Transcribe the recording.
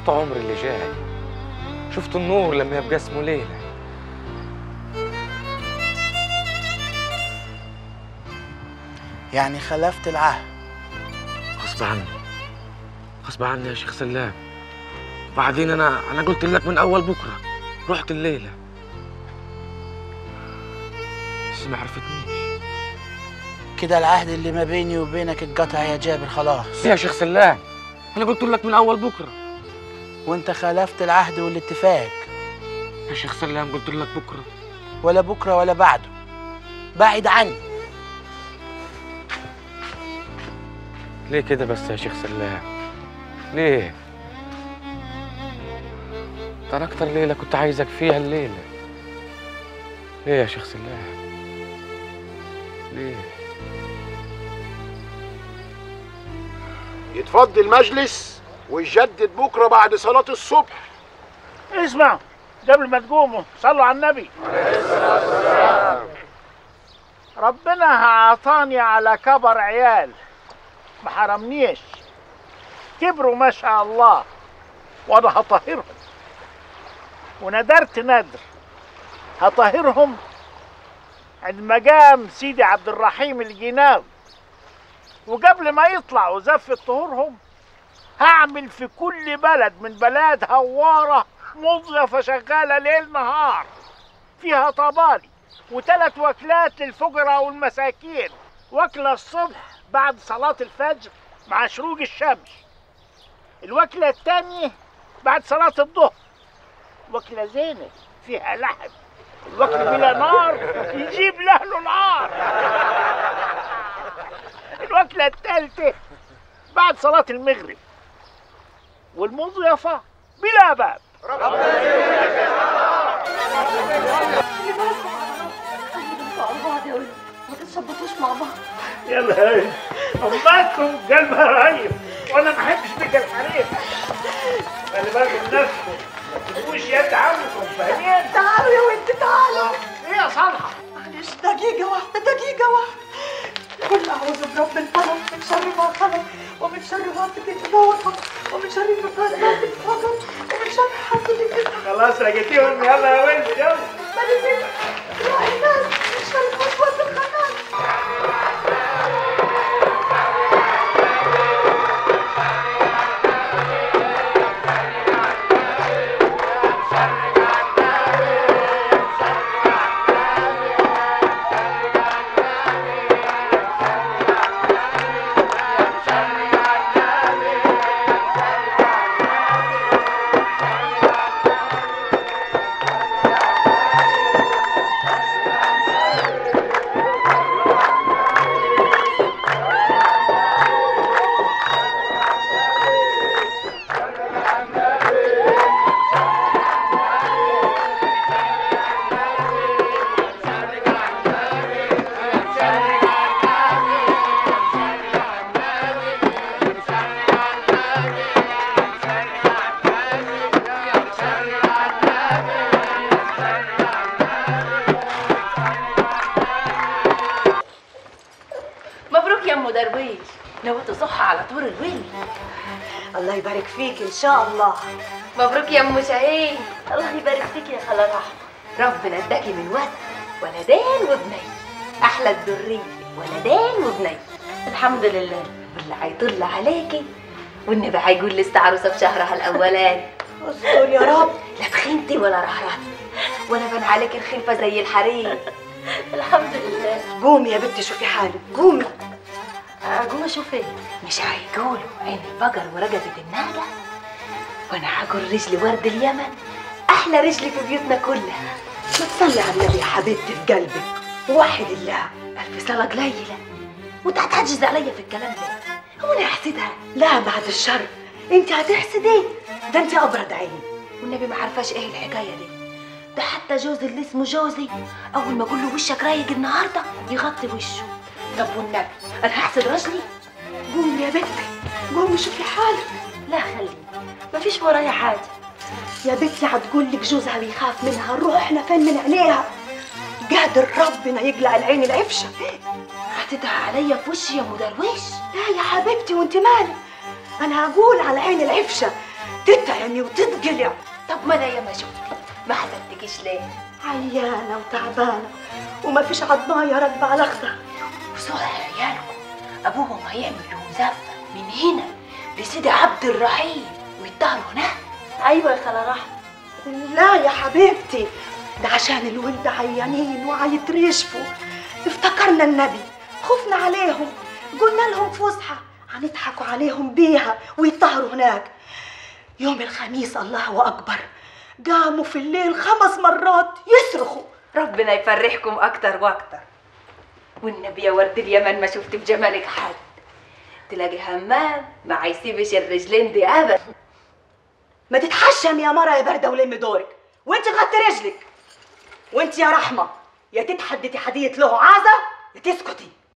عمري اللي جاي شفت النور لما يبقى اسمه ليلة يعني خلفت العهد غصب عني غصب عني يا شيخ سلام وبعدين انا انا قلت لك من اول بكره رحت الليله بس ما عرفتنيش كده العهد اللي ما بيني وبينك اتقطع يا جابر خلاص يا شيخ سلام انا قلت لك من اول بكره وانت خالفت العهد والاتفاق يا شيخ سلام قلت لك بكره ولا بكره ولا بعده بعد عني ليه كده بس يا شيخ سلام ليه ده انا اكتر ليله كنت عايزك فيها الليله ليه يا شيخ سلام ليه يتفضل المجلس ويجدد بكره بعد صلاه الصبح اسمع قبل ما تقوموا صلوا على النبي ربنا عطاني على كبر عيال ما حرمنيش كبروا ما شاء الله وانا هطهرهم وندرت ندر هطهرهم عند مقام سيدي عبد الرحيم الجناوي وقبل ما يطلعوا زفة طهورهم هعمل في كل بلد من بلاد هوارة موظفة شغالة ليل نهار فيها طبالي وثلاث وكلات للفقراء والمساكين وكلة الصبح بعد صلاة الفجر مع شروق الشمس الوكلة الثانية بعد صلاة الظهر وكلة زينة فيها لحم الوكل بلا نار يجيب لأهله نار الوكلة الثالثة بعد صلاة المغرب والمضيفة بلا باب ما تتشبطوش مع بعض يلا هاي امكم قلبها رهيب وانا ما احبش بك الحريم خلي بالكم من نفسكم ما تبقوش يد عمكم فاهمين؟ تعالوا يا ولد تعالوا ايه يا صالحه؟ معلش دقيقة واحدة دقيقة واحدة قل أعوذ برب الفلق من شر ما خلق ومن شر غاسق إذا وقب ومن شر النفاثات في العقد ومن شر حاسد إذا خلاص لقيتيهم يلا يا ولد يلا بلد يا الناس من شر الوسواس الخناس مبروك يا ام درويش نويت صحة على طول الويل الله يبارك فيك إن شاء الله مبروك يا ام شاهين الله يبارك فيك يا خالة رحمة ربنا اداكي من ولد ولدين وبني احلى الذرية ولدين وبني الحمد لله واللي هيطل عليكي والنبي هيقول لسه عروسة في شهرها الاولاني استر يا رب لا تخنتي ولا رحرحتي ولا بان عليك الخلفة زي الحرير الحمد لله قومي يا بنتي شوفي حالك قومي اقوم اشوف ايه مش هيقولوا عين البقر ورقبة الناقة وانا هاكل رجل ورد اليمن احلى رجل في بيوتنا كلها ما تصلي على النبي يا حبيبتي في قلبك وحد الله الف صلاة قليلة وانت هتعجز عليا في الكلام ده هو انا هحسدها لا بعد الشر انت هتحسدي ده انت ابرد عين والنبي ما عارفاش ايه الحكاية دي ده حتى جوزي اللي اسمه جوزي اول ما اقول له وشك رايق النهارده يغطي وشه طب والنبي انا هحسد رجلي قومي يا بنتي قومي شوفي حالك لا خليني مفيش ورايا حاجة يا بنتي هتقول لك جوزها بيخاف منها نروح احنا فين من عينيها قادر ربنا يقلع العين العفشه هتدعي عليا في وشي يا ام درويش لا يا حبيبتي وانت مالك انا هقول على عين العفشه تتعمي وتتقلع طب ما انا يا ما شفتي ما حسدتكيش ليه عيانة وتعبانة وما فيش عضماية راكبة على أخدها وصالح عيالكم ابوهم هيعمل لهم زفه من هنا لسيدي عبد الرحيم ويتطهروا هناك أيوة يا خالة رحمة لا يا حبيبتي ده عشان الولد عيانين وعيترشفوا افتكرنا النبي خفنا عليهم قلنا لهم فسحة هنضحكوا عليهم بيها ويطهروا هناك يوم الخميس الله أكبر قاموا في الليل خمس مرات يصرخوا ربنا يفرحكم اكتر واكتر والنبي يا ورد اليمن ما شفت في جمالك حد تلاقي همام ما هيسيبش الرجلين دي ابدا ما تتحشم يا مرة يا باردة ولمي دورك وانت غطي رجلك وانت يا رحمة يا تتحدتي حدية له عازة يا تسكتي